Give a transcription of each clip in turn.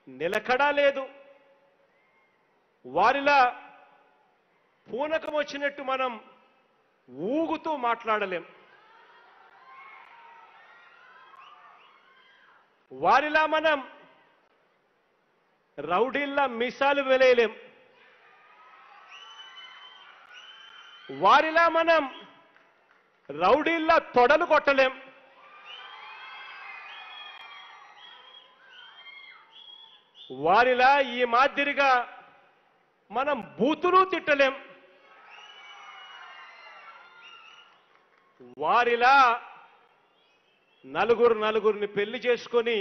నిలకడా లేదు వారిలా పూనకం వచ్చినట్టు మనం ఊగుతూ మాట్లాడలేం వారిలా మనం రౌడీల్లా మిసాలు వెలేయలేం వారిలా మనం రౌడీల్లా తొడలు కొట్టలేం వారిలా ఈ మాదిరిగా మనం బూతులు తిట్టలేం వారిలా నలుగురు నలుగురిని పెళ్లి చేసుకొని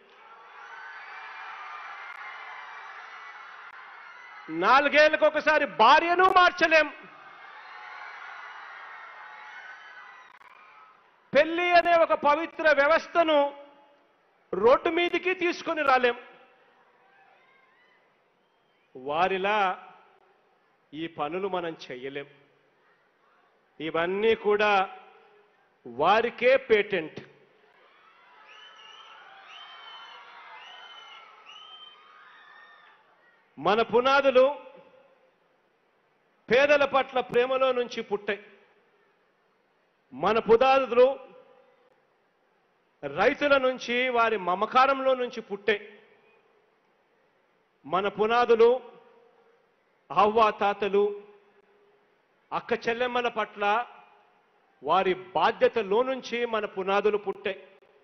నాలుగేళ్లకు ఒకసారి భార్యను మార్చలేం పెళ్లి అనే ఒక పవిత్ర వ్యవస్థను రోడ్డు మీదికి తీసుకొని రాలేం వారిలా ఈ పనులు మనం చెయ్యలేం ఇవన్నీ కూడా వారికే పేటెంట్ మన పునాదులు పేదల పట్ల ప్రేమలో నుంచి పుట్టాయి మన పునాదులు రైతుల నుంచి వారి మమకారంలో నుంచి పుట్టాయి మన పునాదులు అవ్వ తాతలు అక్క చెల్లెమ్మల పట్ల వారి బాధ్యతలో నుంచి మన పునాదులు పుట్టాయి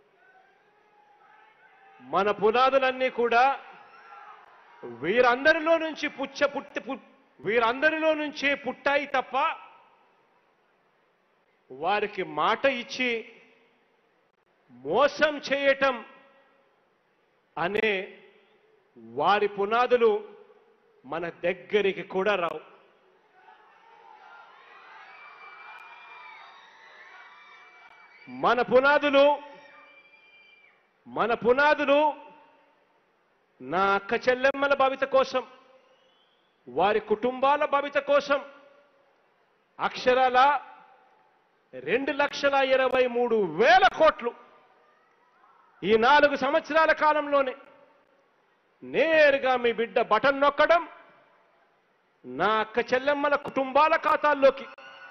మన పునాదులన్నీ కూడా వీరందరిలో నుంచి పుచ్చ పుట్టి పు- వీరందరిలో నుంచే పుట్టాయి తప్ప వారికి మాట ఇచ్చి మోసం చేయటం అనే వారి పునాదులు మన దగ్గరికి కూడా రావు మన పునాదులు మన పునాదులు నా అక్క చెల్లెమ్మల భవిత కోసం వారి కుటుంబాల భవిత కోసం అక్షరాల రెండు లక్షల ఇరవై మూడు వేల కోట్లు ఈ నాలుగు సంవత్సరాల కాలంలోనే నేరుగా మీ బిడ్డ బటన్ నొక్కడం నా అక్క చెల్లెమ్మల కుటుంబాల ఖాతాల్లోకి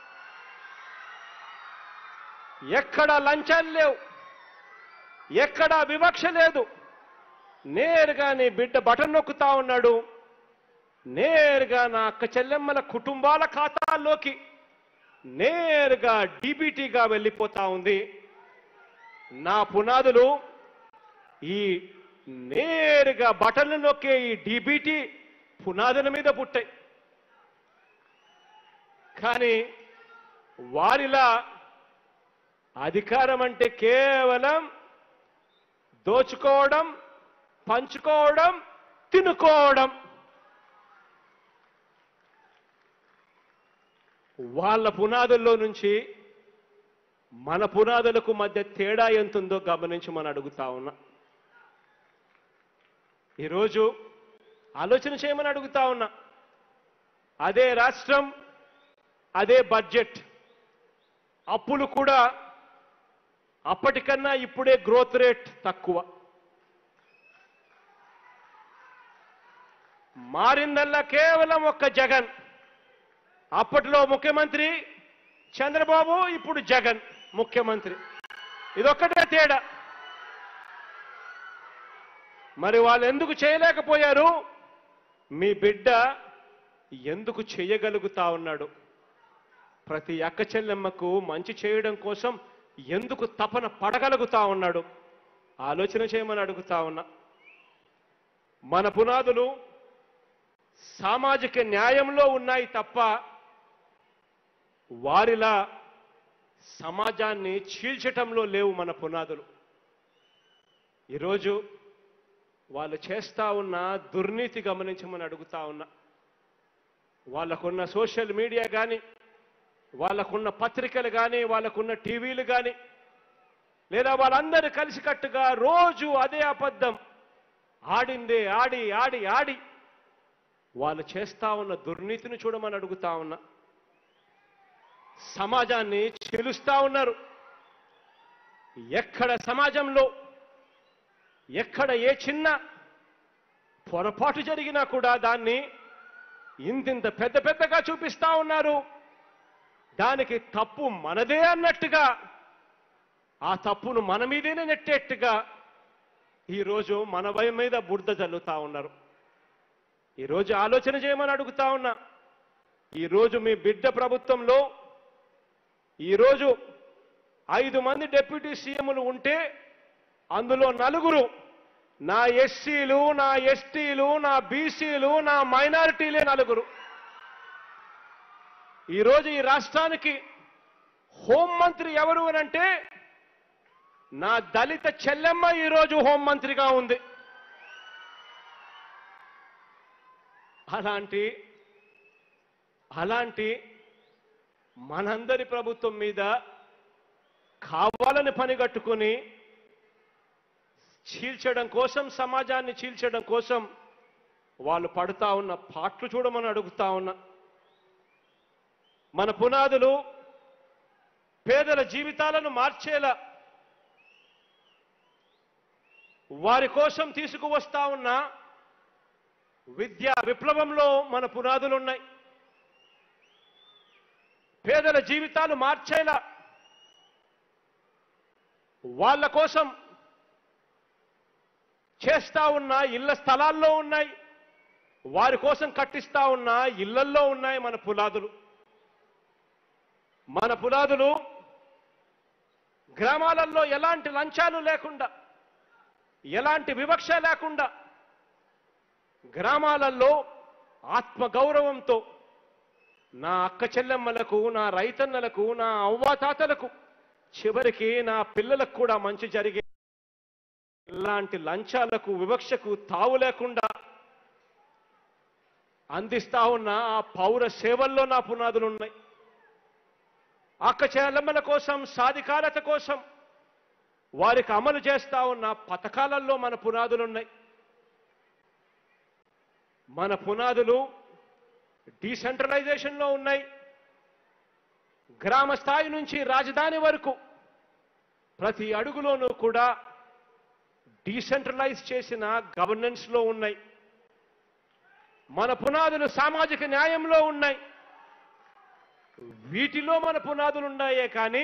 ఎక్కడ లంచాలు లేవు ఎక్కడ వివక్ష లేదు నేరుగా నీ బిడ్డ బటన్ నొక్కుతా ఉన్నాడు నేరుగా నా అక్క చెల్లెమ్మల కుటుంబాల ఖాతాల్లోకి నేరుగా డీబీటీగా వెళ్ళిపోతా ఉంది నా పునాదులు ఈ నేరుగా బటన్లు నొక్కే ఈ డీబీటీ పునాదుల మీద పుట్టాయి కానీ వారిలా అధికారం అంటే కేవలం దోచుకోవడం పంచుకోవడం తినుకోవడం వాళ్ళ పునాదుల్లో నుంచి మన పునాదులకు మధ్య తేడా ఎంతుందో గమనించి మనం అడుగుతా ఉన్నా ఈరోజు ఆలోచన చేయమని అడుగుతా ఉన్నా అదే రాష్ట్రం అదే బడ్జెట్ అప్పులు కూడా అప్పటికన్నా ఇప్పుడే గ్రోత్ రేట్ తక్కువ మారిందల్లా కేవలం ఒక్క జగన్ అప్పట్లో ముఖ్యమంత్రి చంద్రబాబు ఇప్పుడు జగన్ ముఖ్యమంత్రి ఇదొక్కటే తేడా మరి వాళ్ళు ఎందుకు చేయలేకపోయారు మీ బిడ్డ ఎందుకు చేయగలుగుతా ఉన్నాడు ప్రతి అక్క చెల్లెమ్మకు మంచి చేయడం కోసం ఎందుకు తపన పడగలుగుతా ఉన్నాడు ఆలోచన చేయమని అడుగుతా ఉన్నా మన పునాదులు సామాజిక న్యాయంలో ఉన్నాయి తప్ప వారిలా సమాజాన్ని చీల్చటంలో లేవు మన పునాదులు ఈరోజు వాళ్ళు చేస్తా ఉన్న దుర్నీతి గమనించమని అడుగుతా ఉన్నా వాళ్ళకున్న సోషల్ మీడియా కానీ వాళ్ళకున్న పత్రికలు కానీ వాళ్ళకున్న టీవీలు కానీ లేదా వాళ్ళందరూ కలిసికట్టుగా రోజు అదే అబద్ధం ఆడిందే ఆడి ఆడి ఆడి వాళ్ళు చేస్తా ఉన్న దుర్నీతిని చూడమని అడుగుతా ఉన్నా సమాజాన్ని చెలుస్తా ఉన్నారు ఎక్కడ సమాజంలో ఎక్కడ ఏ చిన్న పొరపాటు జరిగినా కూడా దాన్ని ఇంతింత పెద్ద పెద్దగా చూపిస్తా ఉన్నారు దానికి తప్పు మనదే అన్నట్టుగా ఆ తప్పును మన మీదేనే నెట్టేట్టుగా ఈరోజు మన భయం మీద బురద జల్లుతా ఉన్నారు ఈరోజు ఆలోచన చేయమని అడుగుతా ఉన్నా ఈరోజు మీ బిడ్డ ప్రభుత్వంలో ఈరోజు ఐదు మంది డిప్యూటీ సీఎంలు ఉంటే అందులో నలుగురు నా ఎస్సీలు నా ఎస్టీలు నా బీసీలు నా మైనారిటీలే నలుగురు ఈరోజు ఈ రాష్ట్రానికి హోంమంత్రి ఎవరు అని అంటే నా దళిత చెల్లెమ్మ ఈరోజు హోంమంత్రిగా ఉంది అలాంటి అలాంటి మనందరి ప్రభుత్వం మీద కావాలని పనిగట్టుకుని చీల్చడం కోసం సమాజాన్ని చీల్చడం కోసం వాళ్ళు పడుతా ఉన్న పాటలు చూడమని అడుగుతా ఉన్నా మన పునాదులు పేదల జీవితాలను మార్చేలా వారి కోసం తీసుకువస్తా ఉన్న విద్యా విప్లవంలో మన పునాదులు ఉన్నాయి పేదల జీవితాలు మార్చేలా వాళ్ళ కోసం చేస్తా ఉన్న ఇళ్ల స్థలాల్లో ఉన్నాయి వారి కోసం కట్టిస్తా ఉన్న ఇళ్లల్లో ఉన్నాయి మన పునాదులు మన పునాదులు గ్రామాలలో ఎలాంటి లంచాలు లేకుండా ఎలాంటి వివక్ష లేకుండా గ్రామాలలో ఆత్మగౌరవంతో నా అక్క చెల్లెమ్మలకు నా రైతన్నలకు నా అవ్వాతాతలకు చివరికి నా పిల్లలకు కూడా మంచి జరిగే ఇలాంటి లంచాలకు వివక్షకు తావు లేకుండా అందిస్తా ఉన్న ఆ పౌర సేవల్లో నా పునాదులు ఉన్నాయి అక్క చెల్లెమ్మల కోసం సాధికారత కోసం వారికి అమలు చేస్తా ఉన్న పథకాలలో మన పునాదులు ఉన్నాయి మన పునాదులు డీసెంట్రలైజేషన్లో ఉన్నాయి గ్రామ స్థాయి నుంచి రాజధాని వరకు ప్రతి అడుగులోనూ కూడా డీసెంట్రలైజ్ చేసిన గవర్నెన్స్లో ఉన్నాయి మన పునాదులు సామాజిక న్యాయంలో ఉన్నాయి వీటిలో మన పునాదులు ఉన్నాయే కానీ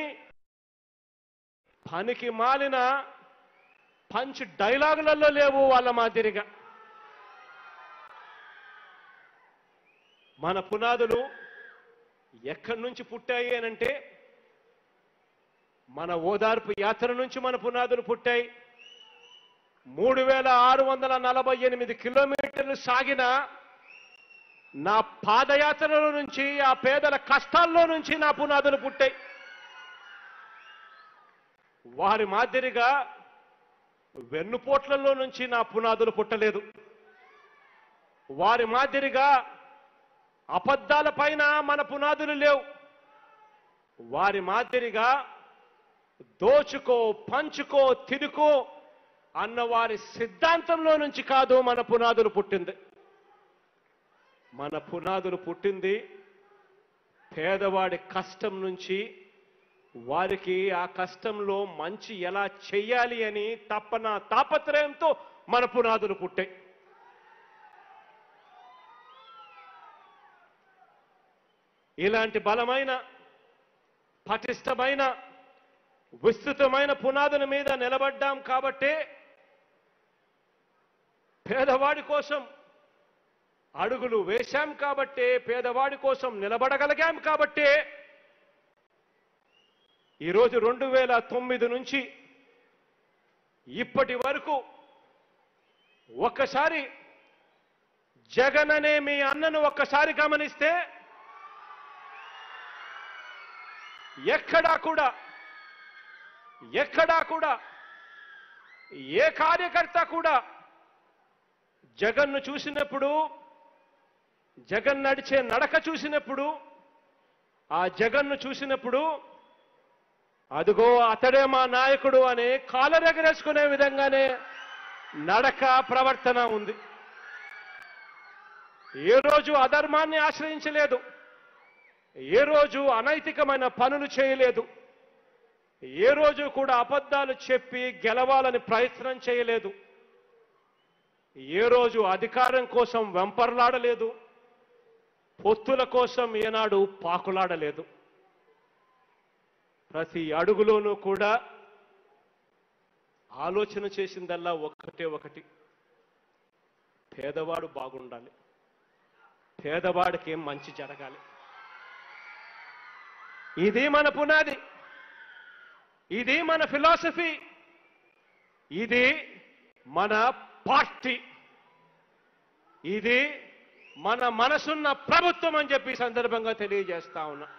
పనికి మాలిన పంచ్ డైలాగులలో లేవు వాళ్ళ మాదిరిగా మన పునాదులు ఎక్కడి నుంచి పుట్టాయి అనంటే మన ఓదార్పు యాత్ర నుంచి మన పునాదులు పుట్టాయి మూడు వేల ఆరు వందల నలభై ఎనిమిది కిలోమీటర్లు సాగిన నా పాదయాత్రలో నుంచి ఆ పేదల కష్టాల్లో నుంచి నా పునాదులు పుట్టాయి వారి మాదిరిగా వెన్నుపోట్లలో నుంచి నా పునాదులు పుట్టలేదు వారి మాదిరిగా అబద్ధాల పైన మన పునాదులు లేవు వారి మాదిరిగా దోచుకో పంచుకో తిరుకో అన్న వారి సిద్ధాంతంలో నుంచి కాదు మన పునాదులు పుట్టింది మన పునాదులు పుట్టింది పేదవాడి కష్టం నుంచి వారికి ఆ కష్టంలో మంచి ఎలా చెయ్యాలి అని తప్పన తాపత్రయంతో మన పునాదులు పుట్టాయి ఇలాంటి బలమైన పటిష్టమైన విస్తృతమైన పునాదుల మీద నిలబడ్డాం కాబట్టే పేదవాడి కోసం అడుగులు వేశాం కాబట్టే పేదవాడి కోసం నిలబడగలిగాం కాబట్టే ఈరోజు రెండు వేల తొమ్మిది నుంచి ఇప్పటి వరకు ఒక్కసారి జగన్ అనే మీ అన్నను ఒక్కసారి గమనిస్తే ఎక్కడా కూడా ఎక్కడా కూడా ఏ కార్యకర్త కూడా జగన్ను చూసినప్పుడు జగన్ నడిచే నడక చూసినప్పుడు ఆ జగన్ను చూసినప్పుడు అదిగో అతడే మా నాయకుడు అని కాలరెగరేసుకునే విధంగానే నడక ప్రవర్తన ఉంది ఏ రోజు అధర్మాన్ని ఆశ్రయించలేదు ఏ రోజు అనైతికమైన పనులు చేయలేదు ఏ రోజు కూడా అబద్ధాలు చెప్పి గెలవాలని ప్రయత్నం చేయలేదు ఏ రోజు అధికారం కోసం వెంపర్లాడలేదు పొత్తుల కోసం ఏనాడు పాకులాడలేదు ప్రతి అడుగులోనూ కూడా ఆలోచన చేసిందల్లా ఒక్కటే ఒకటి పేదవాడు బాగుండాలి పేదవాడికి ఏం మంచి జరగాలి ఇది మన పునాది ఇది మన ఫిలాసఫీ ఇది మన పార్టీ ఇది మన మనసున్న ప్రభుత్వం అని చెప్పి ఈ సందర్భంగా తెలియజేస్తా ఉన్నా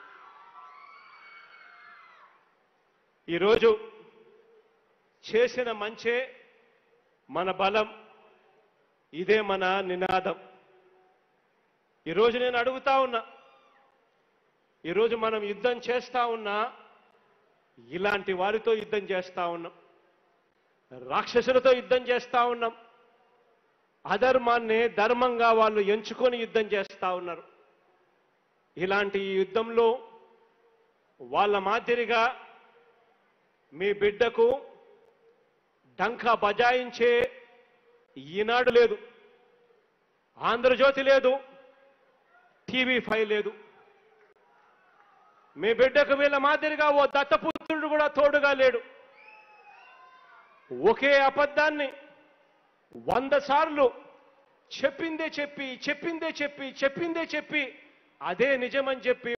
ఈరోజు చేసిన మంచే మన బలం ఇదే మన నినాదం ఈరోజు నేను అడుగుతా ఉన్నా ఈరోజు మనం యుద్ధం చేస్తా ఉన్నా ఇలాంటి వారితో యుద్ధం చేస్తా ఉన్నాం రాక్షసులతో యుద్ధం చేస్తా ఉన్నాం అధర్మాన్ని ధర్మంగా వాళ్ళు ఎంచుకొని యుద్ధం చేస్తా ఉన్నారు ఇలాంటి ఈ యుద్ధంలో వాళ్ళ మాదిరిగా మీ బిడ్డకు డంకా బజాయించే ఈనాడు లేదు ఆంధ్రజ్యోతి లేదు టీవీ ఫైవ్ లేదు మీ బిడ్డకు వీళ్ళ మాదిరిగా ఓ దత్తపుత్రుడు కూడా తోడుగా లేడు ఒకే అబద్ధాన్ని వంద సార్లు చెప్పిందే చెప్పి చెప్పిందే చెప్పి చెప్పిందే చెప్పి అదే నిజమని చెప్పి